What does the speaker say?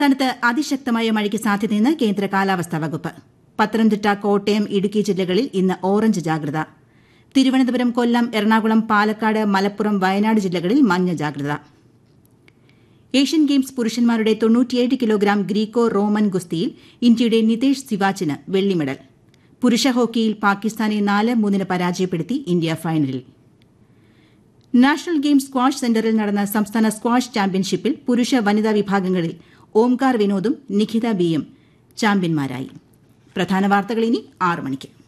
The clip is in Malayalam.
സംസ്ഥാനത്ത് അതിശക്തമായ മഴയ്ക്ക് സാധ്യതയെന്ന് കേന്ദ്ര കാലാവസ്ഥാ വകുപ്പ് പത്തനംതിട്ട കോട്ടയം ഇടുക്കി ജില്ലകളിൽ ഇന്ന് ഓറഞ്ച് ജാഗ്രത തിരുവനന്തപുരം കൊല്ലം എറണാകുളം പാലക്കാട് മലപ്പുറം വയനാട് ജില്ലകളിൽ മഞ്ഞ ജാഗ്രത ഏഷ്യൻ ഗെയിംസ് പുരുഷന്മാരുടെ തൊണ്ണൂറ്റിയേഴ് കിലോഗ്രാം ഗ്രീക്കോ റോമൻ ഗുസ്തിയിൽ ഇന്ത്യയുടെ നിതേഷ് സിവാച്ചിന് വെള്ളി മെഡൽ പുരുഷ ഹോക്കിയിൽ പാകിസ്ഥാനെ നാല് മൂന്നിന് പരാജയപ്പെടുത്തി ഇന്ത്യ ഫൈനലിൽ നാഷണൽ ഗെയിംസ് സ്ക്വാഷ് സെന്ററിൽ നടന്ന സംസ്ഥാന സ്ക്വാഷ് ചാമ്പ്യൻഷിപ്പിൽ പുരുഷ വനിതാ വിഭാഗങ്ങളിൽ ഓംകാർ വിനോദും നിഖിത ബിയും ചാമ്പ്യന്മാരായി പ്രധാന വാർത്തകൾ ഇനി ആറ് മണിക്ക്